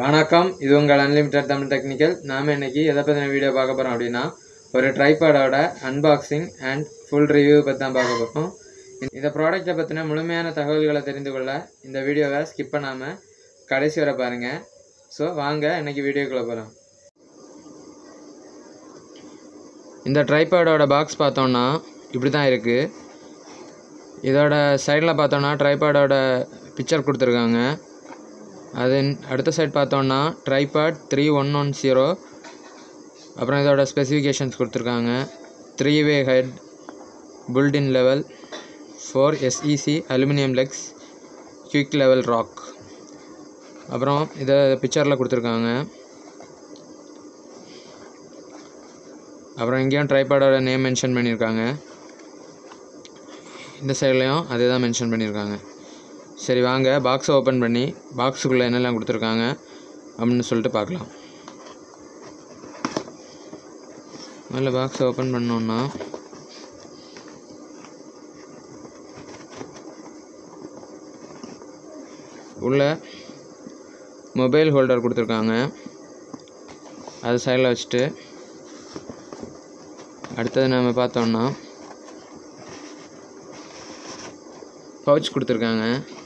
வணக்கம் இது உங்கள் அன்லிமிட்டட் தமிழ் டெக்னிக்கல் நாம் இன்னைக்கு எதை பற்றின வீடியோ பார்க்க போகிறோம் அப்படின்னா ஒரு ட்ரைபாடோட அன்பாக்சிங் அண்ட் ஃபுல் ரிவ்யூ பற்றி தான் பார்க்க போகிறோம் இந்த ப்ராடக்ட்டை பற்றின முழுமையான தகவல்களை தெரிந்து கொள்ள இந்த வீடியோவை ஸ்கிப் பண்ணாமல் கடைசி வரை பாருங்கள் ஸோ வாங்க இன்னைக்கு வீடியோக்குள்ளே போகலாம் இந்த ட்ரைபாடோட பாக்ஸ் பார்த்தோம்னா இப்படி தான் இருக்குது இதோட சைடில் பார்த்தோன்னா ட்ரைபாடோட பிக்சர் கொடுத்துருக்காங்க அது அடுத்த சைட் பார்த்தோன்னா tripod three one one zero அப்புறம் இதோட ஸ்பெசிஃபிகேஷன்ஸ் கொடுத்துருக்காங்க three way head built in level four SEC aluminium legs quick level lock அப்புறம் இதை பிக்சரில் கொடுத்துருக்காங்க அப்புறம் இங்கேயும் ட்ரைபாடோட நேம் மென்ஷன் பண்ணியிருக்காங்க இந்த சைட்லேயும் அதே தான் மென்ஷன் பண்ணியிருக்காங்க சரி வாங்க பாக்ஸை ஓப்பன் பண்ணி பாக்ஸுக்குள்ளே என்னெல்லாம் கொடுத்துருக்காங்க அப்படின்னு சொல்லிட்டு பார்க்கலாம் முதல்ல பாக்ஸை ஓப்பன் பண்ணோன்னா உள்ள மொபைல் ஹோல்டர் கொடுத்துருக்காங்க அது சைடில் வச்சுட்டு அடுத்தது நம்ம பார்த்தோன்னா பவுச் கொடுத்துருக்காங்க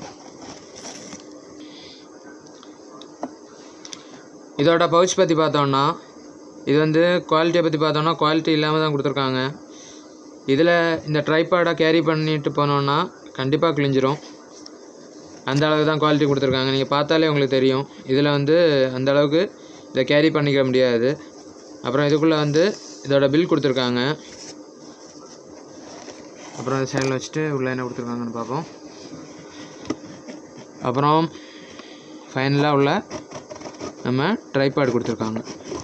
இதோட பவுச் பற்றி பார்த்தோன்னா இது வந்து குவாலிட்டியை பற்றி பார்த்தோன்னா குவாலிட்டி இல்லாமல் தான் கொடுத்துருக்காங்க இதில் இந்த ட்ரைபாடை கேரி பண்ணிட்டு போனோன்னா கண்டிப்பாக கிழிஞ்சிரும் அந்த அளவுக்கு தான் குவாலிட்டி கொடுத்துருக்காங்க நீங்கள் பார்த்தாலே உங்களுக்கு தெரியும் இதில் வந்து அந்த அளவுக்கு இதை கேரி பண்ணிக்க முடியாது அப்புறம் இதுக்குள்ளே வந்து இதோட பில் கொடுத்துருக்காங்க அப்புறம் அந்த சைடில் வச்சுட்டு உள்ளே என்ன கொடுத்துருக்காங்கன்னு பார்ப்போம் அப்புறம் ஃபைனலாக உள்ள நம்ம ட்ரைபேட் கொடுத்துருக்காங்க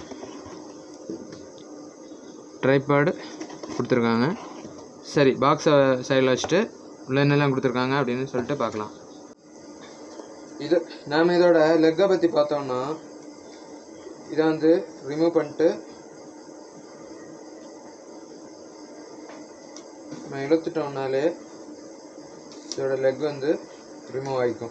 ட்ரைபேடு கொடுத்துருக்காங்க சரி பாக்ஸை சைடில் வச்சுட்டு உள்ள என்னெல்லாம் கொடுத்துருக்காங்க அப்படின்னு சொல்லிட்டு பார்க்கலாம் இது நாம் இதோட லெக்கை பற்றி பார்த்தோம்னா இதை வந்து ரிமூவ் பண்ணிட்டு நம்ம இழுத்துட்டோம்னாலே இதோட லெக் வந்து ரிமூவ் ஆகிக்கும்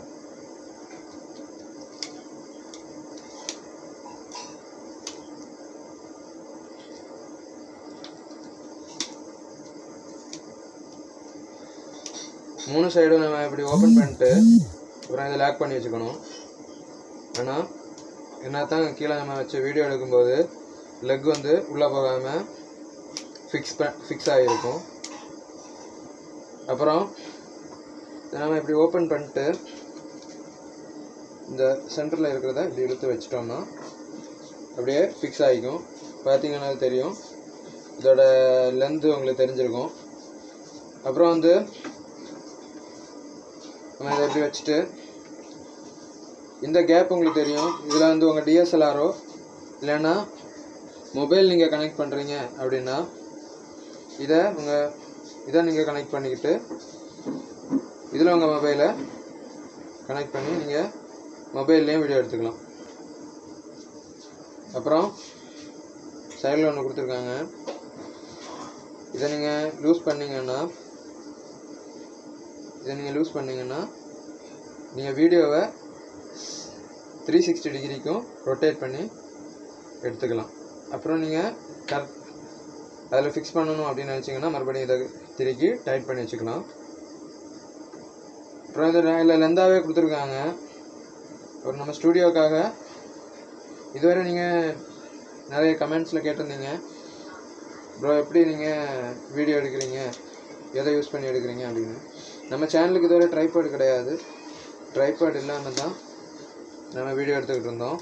மூணு சைடும் நம்ம இப்படி ஓப்பன் பண்ணிட்டு அப்புறம் இதை லாக் பண்ணி வச்சுக்கணும் ஆனால் என்ன தான் கீழே நம்ம வச்சு வீடியோ எடுக்கும்போது லெக் வந்து உள்ளே போகாமல் ஃபிக்ஸ் ப ஃபிக்ஸ் ஆகிருக்கும் அப்புறம் இதை நம்ம இப்படி ஓப்பன் பண்ணிட்டு இந்த சென்டரில் இருக்கிறத இப்படி இழுத்து வச்சிட்டோம்னா அப்படியே ஃபிக்ஸ் ஆகிக்கும் பார்த்தீங்கன்னா தெரியும் இதோட லென்த்து உங்களுக்கு தெரிஞ்சிருக்கும் அப்புறம் வந்து நம்ம இதை இப்படி வச்சுட்டு இந்த கேப் உங்களுக்கு தெரியும் இதில் வந்து உங்கள் டிஎஸ்எல்ஆரோ இல்லைன்னா மொபைல் நீங்கள் கனெக்ட் பண்ணுறீங்க அப்படின்னா இதை உங்கள் இதை நீங்கள் கனெக்ட் பண்ணிக்கிட்டு இதில் உங்கள் மொபைலை கனெக்ட் பண்ணி நீங்கள் மொபைல்லையும் வீடியோ எடுத்துக்கலாம் அப்புறம் சைடில் ஒன்று கொடுத்துருக்காங்க இதை நீங்கள் லூஸ் பண்ணீங்கன்னா இதை நீங்கள் லூஸ் பண்ணீங்கன்னா நீங்கள் வீடியோவை த்ரீ சிக்ஸ்டி டிகிரிக்கும் ரொட்டேட் பண்ணி எடுத்துக்கலாம் அப்புறம் நீங்கள் கரெக்ட் அதில் ஃபிக்ஸ் பண்ணணும் அப்படின்னு நினச்சிங்கன்னா மறுபடியும் இதை திருக்கி டைட் பண்ணி வச்சுக்கலாம் அப்புறம் இது இதில் லெந்தாகவே கொடுத்துருக்காங்க ஒரு நம்ம ஸ்டூடியோக்காக இதுவரை நீங்கள் நிறைய கமெண்ட்ஸில் கேட்டிருந்தீங்க ப்ரோ எப்படி நீங்கள் வீடியோ எடுக்கிறீங்க எதை யூஸ் பண்ணி எடுக்கிறீங்க அப்படின்னு நம்ம சேனலுக்கு இதுவரை ட்ரைபேட் கிடையாது ட்ரைபேட் இல்லாமல் தான் நம்ம வீடியோ எடுத்துக்கிட்டு இருந்தோம்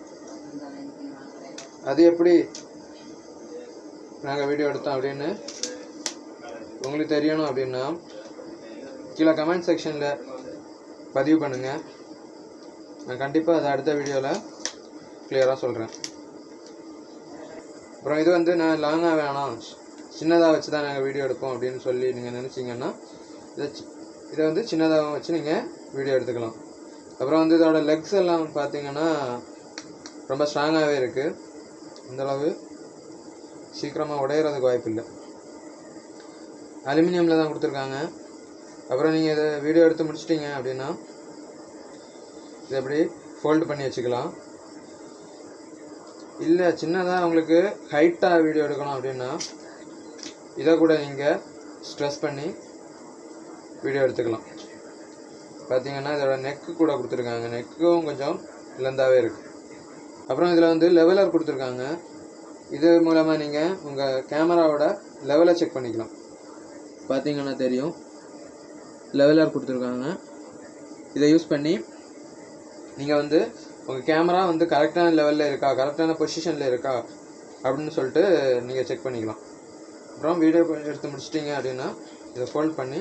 அது எப்படி நாங்கள் வீடியோ எடுத்தோம் அப்படின்னு உங்களுக்கு தெரியணும் அப்படின்னா கீழே கமெண்ட் செக்ஷனில் பதிவு பண்ணுங்கள் நான் கண்டிப்பாக அதை அடுத்த வீடியோவில் கிளியராக சொல்கிறேன் அப்புறம் இது வந்து நான் லாங்காக வேணாம் சின்னதாக வச்சு தான் நாங்கள் வீடியோ எடுப்போம் அப்படின்னு சொல்லி நீங்கள் நினச்சிங்கன்னா இதை சி- இதை வந்து சின்னதாக வச்சு நீங்கள் வீடியோ எடுத்துக்கலாம் அப்புறம் வந்து இதோட லெக்ஸ் எல்லாம் பார்த்தீங்கன்னா ரொம்ப ஸ்ட்ராங்காகவே இருக்குது அந்தளவு சீக்கிரமாக உடையிறதுக்கு வாய்ப்பு இல்லை அலுமினியமில் தான் கொடுத்துருக்காங்க அப்புறம் நீங்கள் இதை வீடியோ எடுத்து முடிச்சிட்டிங்க அப்படின்னா இதை அப்படி ஃபோல்டு பண்ணி வச்சுக்கலாம் இல்லை சின்னதாக உங்களுக்கு ஹைட்டாக வீடியோ எடுக்கணும் அப்படின்னா இதை கூட நீங்கள் ஸ்ட்ரெஸ் பண்ணி வீடியோ எடுத்துக்கலாம் பார்த்தீங்கன்னா இதோட நெக்கு கூட கொடுத்துருக்காங்க நெக்கும் கொஞ்சம் லெந்தாகவே இருக்குது அப்புறம் இதில் வந்து லெவலர் கொடுத்துருக்காங்க இது மூலமாக நீங்கள் உங்கள் கேமராவோட லெவலை செக் பண்ணிக்கலாம் பார்த்தீங்கன்னா தெரியும் லெவலர் கொடுத்துருக்காங்க இதை யூஸ் பண்ணி நீங்கள் வந்து உங்கள் கேமரா வந்து கரெக்டான லெவலில் இருக்கா கரெக்டான பொசிஷனில் இருக்கா அப்படின்னு சொல்லிட்டு நீங்கள் செக் பண்ணிக்கலாம் அப்புறம் வீடியோ எடுத்து முடிச்சிட்டிங்க அப்படின்னா இதை ஃபோல்ட் பண்ணி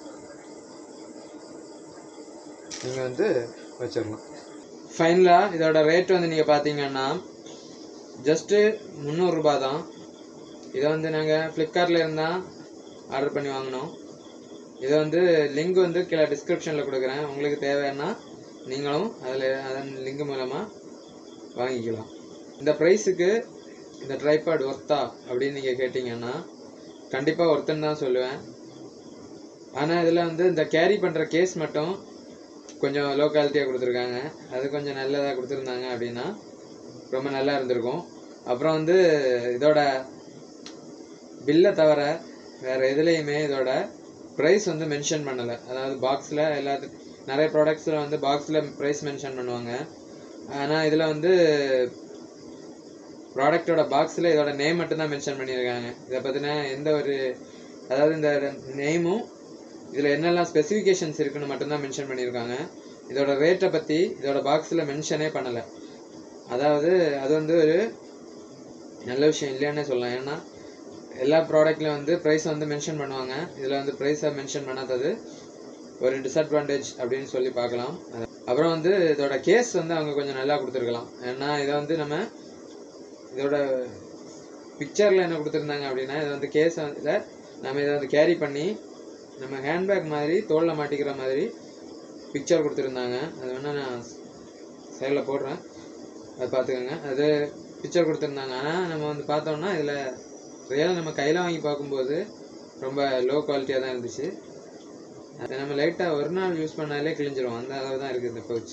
நீங்கள் வந்து வச்சிடலாம் ஃபைனலாக இதோட ரேட் வந்து நீங்கள் பார்த்தீங்கன்னா ஜஸ்ட்டு முந்நூறுரூபா தான் இதை வந்து நாங்கள் ஃப்ளிப்கார்ட்டில் இருந்தால் ஆர்டர் பண்ணி வாங்கினோம் இதை வந்து லிங்க் வந்து கீழே டிஸ்கிரிப்ஷனில் கொடுக்குறேன் உங்களுக்கு தேவைன்னா நீங்களும் அதில் அதன் லிங்க் மூலமாக வாங்கிக்கலாம் இந்த ப்ரைஸுக்கு இந்த ட்ரைபாட் ஒர்த்தா அப்படின்னு நீங்கள் கேட்டிங்கன்னா கண்டிப்பாக ஒர்த்துன்னு தான் சொல்லுவேன் ஆனால் இதில் வந்து இந்த கேரி பண்ணுற கேஸ் மட்டும் கொஞ்சம் லோ குவாலிட்டியாக கொடுத்துருக்காங்க அது கொஞ்சம் நல்லதாக கொடுத்துருந்தாங்க அப்படின்னா ரொம்ப நல்லா இருந்திருக்கும் அப்புறம் வந்து இதோட பில்லை தவிர வேறு எதுலேயுமே இதோட ப்ரைஸ் வந்து மென்ஷன் பண்ணலை அதாவது பாக்ஸில் எல்லாத்து நிறைய ப்ராடக்ட்ஸில் வந்து பாக்ஸில் ப்ரைஸ் மென்ஷன் பண்ணுவாங்க ஆனால் இதில் வந்து ப்ராடக்டோட பாக்ஸில் இதோட நேம் மட்டும்தான் மென்ஷன் பண்ணியிருக்காங்க இதை பற்றின எந்த ஒரு அதாவது இந்த நேமும் இதில் என்னெல்லாம் ஸ்பெசிஃபிகேஷன்ஸ் இருக்குன்னு மட்டும்தான் மென்ஷன் பண்ணியிருக்காங்க இதோட ரேட்டை பற்றி இதோட பாக்ஸில் மென்ஷனே பண்ணலை அதாவது அது வந்து ஒரு நல்ல விஷயம் இல்லையானே சொல்லலாம் ஏன்னா எல்லா ப்ராடக்ட்லையும் வந்து ப்ரைஸ் வந்து மென்ஷன் பண்ணுவாங்க இதில் வந்து ப்ரைஸை மென்ஷன் பண்ணாதது ஒரு டிஸ்அட்வான்டேஜ் அப்படின்னு சொல்லி பார்க்கலாம் அப்புறம் வந்து இதோட கேஸ் வந்து அவங்க கொஞ்சம் நல்லா கொடுத்துருக்கலாம் ஏன்னா இதை வந்து நம்ம இதோட பிக்சரில் என்ன கொடுத்துருந்தாங்க அப்படின்னா இது வந்து கேஸ் வந்து நம்ம இதை வந்து கேரி பண்ணி நம்ம ஹேண்ட்பேக் மாதிரி தோளில் மாட்டிக்கிற மாதிரி பிக்சர் கொடுத்துருந்தாங்க அது வேணால் நான் சைடில் போடுறேன் அது பார்த்துக்கோங்க அது பிக்சர் கொடுத்துருந்தாங்க ஆனால் நம்ம வந்து பார்த்தோம்னா இதில் ரியலாக நம்ம கையில் வாங்கி பார்க்கும்போது ரொம்ப லோ குவாலிட்டியாக தான் இருந்துச்சு அதை நம்ம லைட்டாக ஒரு நாள் யூஸ் பண்ணாலே கிழிஞ்சிரும் அந்த அளவு தான் இருக்குது இந்த பவுச்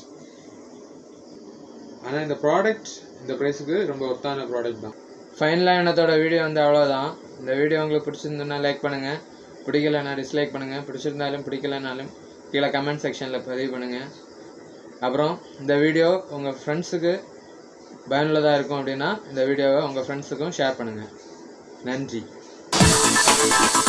ஆனால் இந்த ப்ராடக்ட் இந்த ப்ரைஸுக்கு ரொம்ப ஒர்த்தான ப்ராடக்ட் தான் ஃபைனலாக என்னத்தோட வீடியோ வந்து அவ்வளோதான் இந்த வீடியோ உங்களுக்கு பிடிச்சிருந்ததுன்னா லைக் பண்ணுங்கள் பிடிக்கலன்னா டிஸ்லைக் பண்ணுங்கள் பிடிச்சிருந்தாலும் பிடிக்கலனாலும் கீழே கமெண்ட் செக்ஷனில் பதிவு பண்ணுங்கள் அப்புறம் இந்த வீடியோ உங்கள் ஃப்ரெண்ட்ஸுக்கு பயனுள்ளதாக இருக்கும் அப்படின்னா இந்த வீடியோவை உங்கள் ஃப்ரெண்ட்ஸுக்கும் ஷேர் பண்ணுங்கள் நன்றி